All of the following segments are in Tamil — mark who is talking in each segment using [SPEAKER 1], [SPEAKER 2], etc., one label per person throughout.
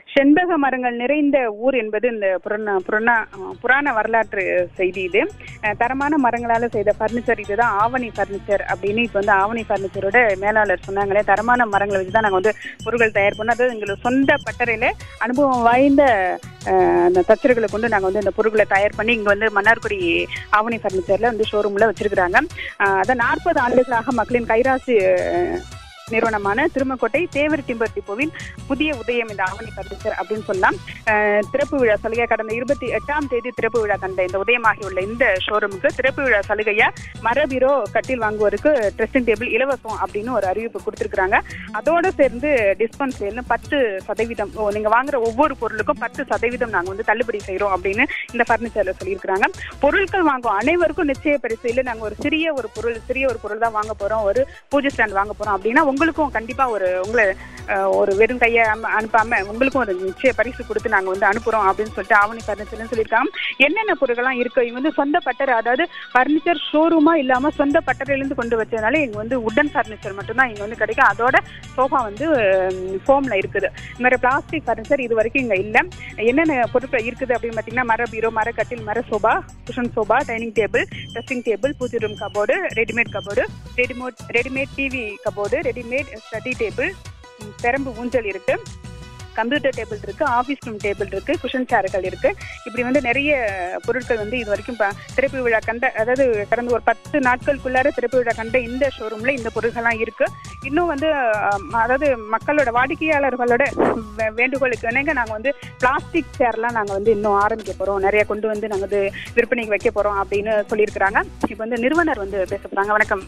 [SPEAKER 1] செண்பக மரங்கள் நிறைந்த ஊர் என்பது இந்த புராண புராண புராண வரலாற்று செய்தி இது அஹ், தரமான மரங்களால செய்த ஃபர்னிச்சர் இதுதான் ஆவணி ஃபர்னிச்சர் அப்படின்னு இப்போ வந்து ஆவணி ஃபர்னிச்சரோட மேலாளர் சொன்னாங்களே தரமான மரங்களை வச்சு தான் நாங்கள் வந்து பொருட்கள் தயார் பண்ணோம் அதாவது எங்களுக்கு சொந்த பட்டறையில அனுபவம் வாய்ந்த அஹ், அந்த தச்சர்களை கொண்டு நாங்கள் வந்து இந்த பொருட்களை தயார் பண்ணி இங்கே வந்து மன்னார்குடி ஆவணி ஃபர்னிச்சர்ல வந்து ஷோரூம்ல வச்சிருக்கிறாங்க அஹ், அதான் நாற்பது ஆண்டுகளாக மக்களின் கைராசி அஹ், நிறுவனமான திருமக்கோட்டை தேவர் டிம்பர் டிப்போவின் புதிய உதயம் இந்த ஆவணி பர்னிச்சர் அப்படின்னு சொல்லலாம் அஹ், திறப்பு விழா சலுகை கடந்த இருபத்தி எட்டாம் தேதி திறப்பு விழா கண்ட இந்த உதயமாகியுள்ள இந்த ஷோரூமுக்கு திறப்பு விழா சலுகையா மர பீரோ கட்டில் வாங்குவோருக்கு ட்ரெஸ்ஸிங் டேபிள் இலவசம் அப்படின்னு ஒரு அறிவிப்பு கொடுத்திருக்காங்க அதோட சேர்ந்து டிஸ்கவுண்ட் சேல்னு பத்து சதவீதம் ஓ, நீங்க வாங்குற ஒவ்வொரு பொருளுக்கும் பத்து சதவீதம் நாங்க வந்து தள்ளுபடி செய்றோம் அப்படின்னு இந்த பர்னிச்சர்ல சொல்லியிருக்காங்க பொருட்கள் வாங்கும் அனைவருக்கும் நிச்சய பரிசு இல்லை நாங்க ஒரு சிறிய ஒரு பொருள் சிறிய ஒரு பொருள் தான் வாங்க போறோம் ஒரு பூஜை ஸ்டாண்ட் வாங்க போறோம் அப்படின்னா உங்களுக்கும் கண்டிப்பா ஒரு உங்களை அஹ், ஒரு வெறும் கையை அம- அனுப்பாம உங்களுக்கும் ஒரு நிச்சய பரிசு கொடுத்து நாங்க வந்து அனுப்புறோம் அப்படின்னு சொல்லிட்டு ஆவணி பர்னிச்சர்னு சொல்லியிருக்காங்க என்னென்ன பொருட்கள்லாம் இருக்கு இவங்க வந்து சொந்த பட்டறை அதாவது பர்னிச்சர் ஷோரூமா இல்லாம சொந்த பட்டறையிலேருந்து கொண்டு வச்சதுனால இங்க வந்து உட்டன் ஃபர்னிச்சர் மட்டும்தான் இங்க வந்து கிடைக்கும் அதோட சோஃபா வந்து ஃபோம்ல இருக்குது இந்த மாதிரி பிளாஸ்டிக் ஃபர்னிச்சர் இது வரைக்கும் இங்க இல்ல என்னென்ன பொருட்கள் இருக்குது அப்படின்னு பார்த்தீங்கன்னா மர பீரோ மர கட்டில் மர sofa cushion sofa dining table dressing table pooja room cupboard readymade cupboard readymade readymade TV cupboard readymade study table பெரம்பு ஊஞ்சல் இருக்கு கம்ப்யூட்டர் டேபிள் இருக்கு ஆஃபீஸ் ரூம் டேபிள் இருக்கு குஷன் சேர்கள் இருக்கு இப்படி வந்து நிறைய பொருட்கள் வந்து இது வரைக்கும் ப- திறப்பு விழா கண்ட அதாவது கடந்த ஒரு பத்து நாட்களுக்குள்ளார திறப்பு விழா கண்ட இந்த ஷோரூம்ல இந்த பொருட்கள்லாம் இருக்கு இன்னும் வந்து அஹ், அதாவது மக்களோட வாடிக்கையாளர்களோட வே- வேண்டுகோளுக்கு இணங்க நாங்க வந்து பிளாஸ்டிக் சேர்லாம் நாங்க வந்து இன்னும் ஆரம்பிக்க போறோம் நிறைய கொண்டு வந்து நாங்க வந்து விற்பனைக்கு வைக்க போறோம் அப்படின்னு சொல்லியிருக்கிறாங்க இப்போ வந்து நிறுவனர் வந்து பேச போறாங்க வணக்கம்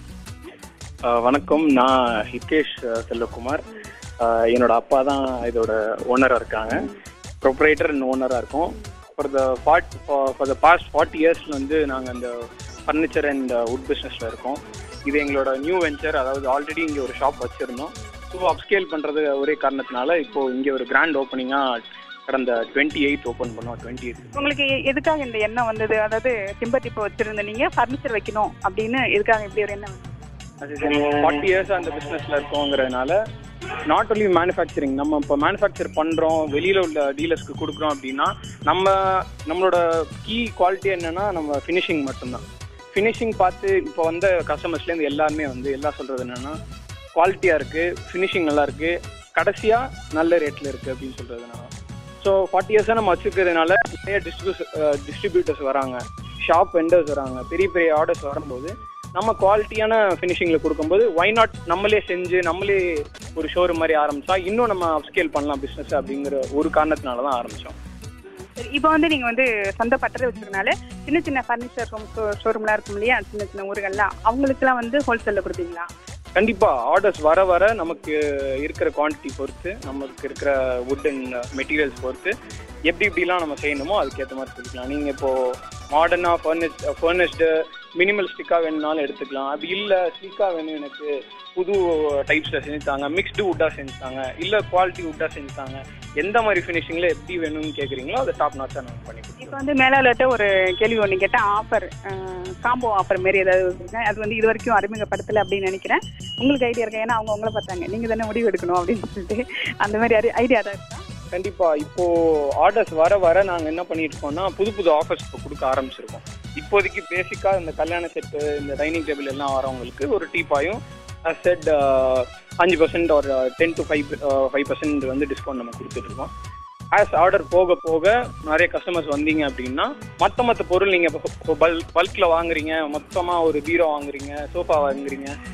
[SPEAKER 2] ஆஹ் வணக்கம் நான் ஹிதேஷ் அஹ், செல்வகுமார் ஆஹ் என்னோட அப்பா தான் இதோட ஓனராக இருக்காங்க ப்ரொப்ரேட்டர் அண்ட் ஓனராக இருக்கோம் for the fort for the past forty இயர்ஸில் வந்து நாங்கள் இந்த ஃபர்னிச்சர் அண்ட் வுட் பிஸ்னஸில் இருக்கோம் இது எங்களோட நியூ வெஞ்சர் அதாவது ஆல்ரெடி இங்கே ஒரு ஷாப் வச்சுருந்தோம் ஸோ அப்ஸ்கேல் பண்ணுறது ஒரே காரணத்தினால இப்போது இங்கே ஒரு கிராண்ட் ஓப்பனிங்காக கடந்த டுவெண்ட்டி எயிட் ஓப்பன் பண்ணோம் டுவெண்ட்டி எயிட்
[SPEAKER 1] உங்களுக்கு எ- எதுக்காக இந்த எண்ணம் வந்தது அதாவது டிம்பர் டிப்போ வச்சிருந்த நீங்க ஃபர்னிச்சர் வைக்கணும் அப்படின்னு எதுக்காக இப்படி ஒரு எண்ணம் வந்தது?
[SPEAKER 2] ஃபார்ட்டி இயர்ஸ் அந்த பிஸ்னஸ்ல இருக்கோங்கிறதுனால நாட் only மேனுஃபேக்சரிங் நம்ம இப்போ மேனுஃபேக்சர் பண்றோம் வெளியில உள்ள டீலர்ஸ்க்கு கொடுக்குறோம் அப்படின்னா நம்ம நம்மளோட கீ குவாலிட்டி என்னன்னா நம்ம ஃபினிஷிங் மட்டும்தான் ஃபினிஷிங் பார்த்து இப்போ வந்த கஸ்டமர்ஸ்லேருந்து எல்லாருமே வந்து எல்லாம் சொல்றது என்னன்னா குவாலிட்டியா இருக்கு ஃபினிஷிங் நல்லா இருக்கு கடைசியா நல்ல ரேட்ல இருக்கு அப்படின்னு சொல்றதுனால ஸோ ஃபார்ட்டி இயர்ஸாக நம்ம வச்சுக்கிறதுனால நிறைய டிஸ்ட்ரிபியூஸ் டிஸ்ட்ரிபியூட்டர்ஸ் வராங்க ஷாப் வெண்டர்ஸ் வராங்க பெரிய பெரிய ஆர்டர்ஸ் வரும்போது நம்ம குவாலிட்டியான ஃபினிஷிங்கில் கொடுக்கும்போது ஒய் நாட் நம்மளே செஞ்சு நம்மளே ஒரு ஷோரூம் மாதிரி ஆரம்பிச்சா இன்னும் நம்ம அப்ஸ்கேல் பண்ணலாம் பிஸ்னஸ் அப்படிங்கிற ஒரு காரணத்தினால தான் ஆரம்பித்தோம்
[SPEAKER 1] சரி இப்போ வந்து நீங்க வந்து சொந்த பட்டறை வச்சிருக்கனால சின்ன சின்ன ஃபர்னிச்சர் ஹோம் ஷோரூம்லாம் இருக்கும் இல்லையா சின்ன சின்ன ஊர்கள்லாம் அவங்களுக்குலாம் வந்து ஹோல்சேல்ல கொடுப்பீங்களா
[SPEAKER 2] கண்டிப்பாக ஆர்டர்ஸ் வர வர நமக்கு இருக்கிற குவான்டிட்டி பொறுத்து நமக்கு இருக்கிற வுட் அண்ட் மெட்டீரியல்ஸ் பொறுத்து எப்படி எப்படிலாம் நம்ம செய்யணுமோ அதுக்கேற்ற மாதிரி சொல்லிக்கலாம் நீங்கள் இப்போது மாடர்னாக ஃபர்னிச் ஃபர்னிஷ்டு மினிமலிஸ்டிக்காக வேணும்னாலும் எடுத்துக்கலாம் அப்படி இல்லை ஸ்லீக்காக வேணும் எனக்கு புது டைப்ஸில் செஞ்சுத்தாங்க மிக்ஸ்டு வுட்டாக செஞ்சுத்தாங்க இல்லை குவாலிட்டி வுட்டாக செஞ்சுத்தாங்க எந்த மாதிரி ஃபினிஷிங்கில் எப்படி வேணும்னு கேட்குறீங்களோ அதை டாப் நாச்சாக நம்ம பண்ணி கொடுத்துருவோம்
[SPEAKER 1] இப்போ வந்து மேலாளர்கிட்ட ஒரு கேள்வி ஒன்று கேட்டேன் ஆஃபர் காம்போ ஆஃபர் மாரி ஏதாவது இருக்குங்க? அது வந்து இது வரைக்கும் அறிமுகப்படுத்தலை அப்படின்னு நினைக்கிறேன் உங்களுக்கு ஐடியா இருக்கா ஏன்னா அவங்க உங்களை பார்த்தாங்க நீங்க தானே முடிவு எடுக்கணும் அப்படின்னு சொல்லிட்டு அந்த மாதிரி ஐடியா தான் இருக்கா
[SPEAKER 2] கண்டிப்பா இப்போ ஆர்டர்ஸ் வர வர நாங்க என்ன பண்ணிட்டு இருக்கோம்னா புது புது ஆஃபர்ஸ் இப்போ கொடுக்க ஆரம்பிச்சிருக்கோம் இப்போதைக்கு பேசிக்கா இந்த கல்யாண செட்டு இந்த டைனிங் டேபிள் எல்லாம் வரவங்களுக்கு ஒரு டீப்பாயும் செட் அஞ்சு பர்சன்ட் ஒரு ten to five five percent வந்து டிஸ்கவுண்ட் நம்ம கொடுத்துட்டு இருக்கோம் ஆஸ் ஆர்டர் போக போக நிறைய கஸ்டமர்ஸ் வந்தீங்க அப்படின்னா மற்ற மற்ற பொருள் நீங்கள் இப்போ பல் பல்கில் வாங்குறீங்க மொத்தமாக ஒரு பீரோ வாங்குறீங்க சோஃபா வாங்குறீங்க